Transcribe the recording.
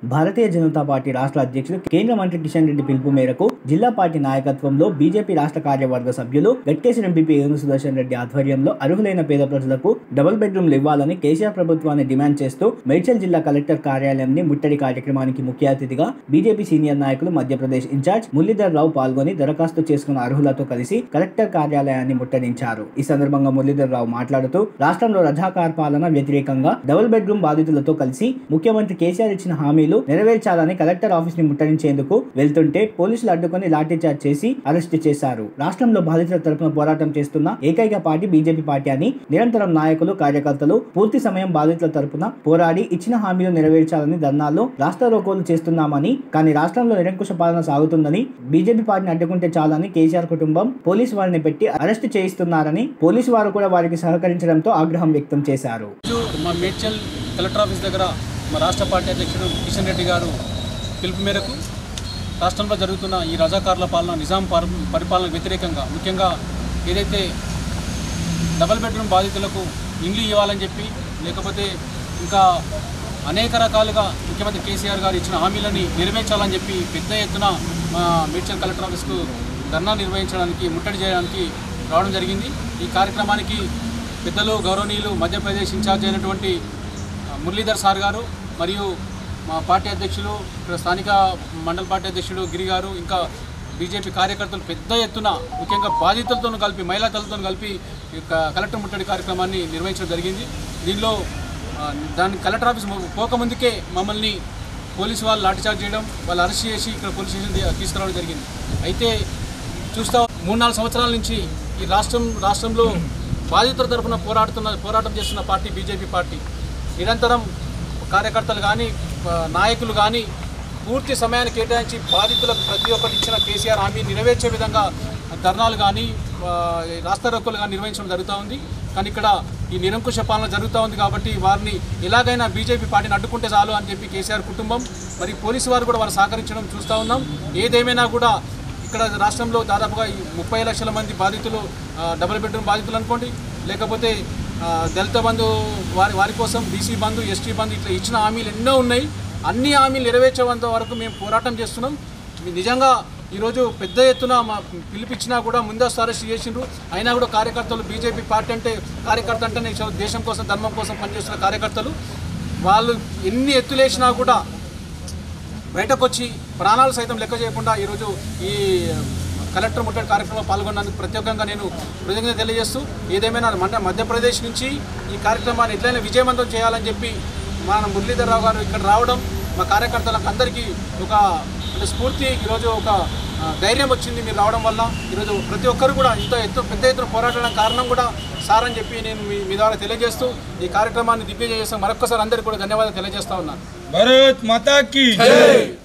భారతీయ Janata party రాష్ట్ర అధ్యక్షులు కేంద్ర మంత్రి కిషన్ రెడ్డి పిలుపు మేరకు జిల్లా పార్టీ నాయకత్వంలో బీజేపీ రాష్ట్ర కార్యవర్గ సభ్యులు గట్టేసిన ఎంపీ ఏను సుదర్శన్ రెడ్డి ఆధ్వర్యంలో అర్హులైన పేద ప్రజలకు డబుల్ బెడ్రూమ్లు ఇవ్వాలని కేసీఆర్ ప్రభుత్వాన్ని డిమాండ్ చేస్తూ మేడ్చల్ జిల్లా కలెక్టర్ కార్యాలయంని ముట్టడి కార్యక్రమానికి ముఖ్య అతిథిగా బీజేపీ సీనియర్ నాయకులు మధ్యప్రదేశ్ ఇన్ఛార్జ్ మురళీధర్ రావు పాల్గొని దరఖాస్తు చేసుకున్న అర్హులతో కలిసి కలెక్టర్ కార్యాలయాన్ని ముట్టడించారు ఈ సందర్భంగా మురళీధర్ రావు మాట్లాడుతూ రాష్ట్రంలో రజాకార్ పాలన వ్యతిరేకంగా డబుల్ బెడ్రూమ్ బాధితులతో కలిసి ముఖ్యమంత్రి కేసీఆర్ ఇచ్చిన హామీలు నెరవేర్చాలని కలెక్టర్ ఆఫీస్ ని ముట్టడించేందుకు వెళ్తుంటే పోలీసులు అడ్డుకొని లాఠీచార్జ్ చేసి అరెస్ట్ చేశారు రాష్ట్రంలో బాధితుల తరపున పోరాటం చేస్తున్న ఏకైక పార్టీ బీజేపీ పార్టీ అని నిరంతరం నాయకులు కార్యకర్తలు పూర్తి సమయం బాధితుల తరపున పోరాడి ఇచ్చిన హామీలు నెరవేర్చాలని ధర్నాల్లో రాష్ట్ర రోకోలు చేస్తున్నామని కానీ రాష్ట్రంలో నిరంకుశ పాలన సాగుతుందని బీజేపీ పార్టీని అడ్డుకుంటే చాలని కేసీఆర్ కుటుంబం పోలీసు వారిని పెట్టి అరెస్ట్ చేయిస్తున్నారని పోలీసు వారు కూడా వారికి సహకరించడంతో ఆగ్రహం వ్యక్తం చేశారు ఈరోజు మా మేడ్చల్ కలెక్టర్ ఆఫీస్ దగ్గర మా రాష్ట్ర పార్టీ అధ్యక్షుడు కిషన్ రెడ్డి గారు పిలుపు మేరకు రాష్ట్రంలో జరుగుతున్న ఈ రజాకారుల పాలన నిజాం పరి పరిపాలనకు వ్యతిరేకంగా ముఖ్యంగా ఏదైతే డబల్ బెడ్రూమ్ బాధితులకు ఇండ్లు ఇవ్వాలని చెప్పి లేకపోతే ఇంకా అనేక రకాలుగా ముఖ్యమంత్రి కేసీఆర్ గారు ఇచ్చిన హామీలని నెరవేర్చాలని చెప్పి పెద్ద ఎత్తున మా మేడ్చల్ కలెక్టర్ ఆఫీస్కు ధర్నా నిర్వహించడానికి ముట్టడి చేయడానికి రావడం జరిగింది ఈ కార్యక్రమానికి పెద్దలు గౌరవనీయులు మధ్యప్రదేశ్ ఇన్ఛార్జ్ అయినటువంటి ఆ, మురళీధర్ సార్ గారు మరియు మా పార్టీ అధ్యక్షులు ఇక్కడ స్థానిక మండల పార్టీ అధ్యక్షుడు గిరి గారు ఇంకా బీజేపీ కార్యకర్తలు పెద్ద ఎత్తున ముఖ్యంగా బాధితులతో కలిపి మహిళలతో కలిపి ఈ యొక్క కలెక్టర్ ముట్టడి కార్యక్రమాన్ని నిర్వహించడం జరిగింది దీనిలో ఆ, దాని కలెక్టర్ ఆఫీస్ ము- పోకముందుకే మమ్మల్ని పోలీసు వాళ్ళు లాఠీచార్జ్ చేయడం వాళ్ళు అరెస్ట్ చేసి ఇక్కడ పోలీస్ స్టేషన్ తీ- తీసుకురావడం జరిగింది అయితే చూస్తా మూడు నాలుగు సంవత్సరాల నుంచి ఈ రాష్ట్రం రాష్ట్రంలో బాధితుల తరఫున పోరాడుతున్న పోరాటం చేస్తున్న పార్టీ బీజేపీ పార్టీ నిరంతరం కార్యకర్తలు కానీ ఆ, నాయకులు కానీ పూర్తి సమయాన్ని కేటాయించి బాధితులకు ప్రతి ఒక్కటి ఇచ్చిన కేసీఆర్ హామీ నెరవేర్చే విధంగా ధర్నాలు కానీ రాస్తా రోకోలు కానీ నిర్వహించడం జరుగుతూ ఉంది కానీ ఇక్కడ ఈ నిరంకుశ పాలన జరుగుతూ ఉంది కాబట్టి వారిని ఎలాగైనా బీజేపీ పార్టీని అడ్డుకుంటే చాలు అని చెప్పి కేసీఆర్ కుటుంబం మరి పోలీసు వారు కూడా వారు సహకరించడం చూస్తూ ఉన్నాం ఏదేమైనా కూడా ఇక్కడ రాష్ట్రంలో దాదాపుగా ఈ ముప్పై లక్షల మంది బాధితులు ఆ, డబుల్ బెడ్రూమ్ బాధితులు అనుకోండి లేకపోతే ఆ, దళిత బంధు వారి వారి కోసం బీసీ బంధు ఎస్టీ బంధు ఇట్లా ఇచ్చిన హామీలు ఎన్నో ఉన్నాయి అన్ని హామీలు నెరవేర్చేంత వరకు మేము పోరాటం చేస్తున్నాం ఇది నిజంగా ఈరోజు పెద్ద ఎత్తున మా పిలిపించినా కూడా ముందస్తు అరెస్ట్ చేసిండ్రు అయినా కూడా కార్యకర్తలు బీజేపీ పార్టీ అంటే కార్యకర్త అంటే దేశం కోసం ధర్మం కోసం పనిచేస్తున్న కార్యకర్తలు వాళ్ళు ఎన్ని ఎత్తులేసినా కూడా బయటకు వచ్చి ప్రాణాలు సైతం లెక్క చేయకుండా ఈరోజు ఈ కలెక్టర్ ముట్టడి కార్యక్రమంలో పాల్గొన్నందుకు ప్రత్యేకంగా నేను కృతజ్ఞత తెలియజేస్తూ ఏదేమైనా మన మధ్యప్రదేశ్ నుంచి ఈ కార్యక్రమాన్ని ఎట్లయినా విజయవంతం చేయాలని చెప్పి మన మురళీధర్ రావు గారు ఇక్కడ రావడం మా కార్యకర్తలకు అందరికీ ఒక అంటే స్ఫూర్తి ఈరోజు ఒక ఆ, ధైర్యం వచ్చింది మీరు రావడం వల్ల ఈరోజు ప్రతి ఒక్కరు కూడా ఇంత ఎత్తు పెద్ద ఎత్తున పోరాడడానికి కారణం కూడా సార్ అని చెప్పి నేను మీ మీ ద్వారా తెలియజేస్తూ ఈ కార్యక్రమాన్ని దిగ్విజయం చేస్తాం మరొక్కసారి అందరికీ కూడా ధన్యవాదాలు తెలియజేస్తా ఉన్నాను भारत माता की जय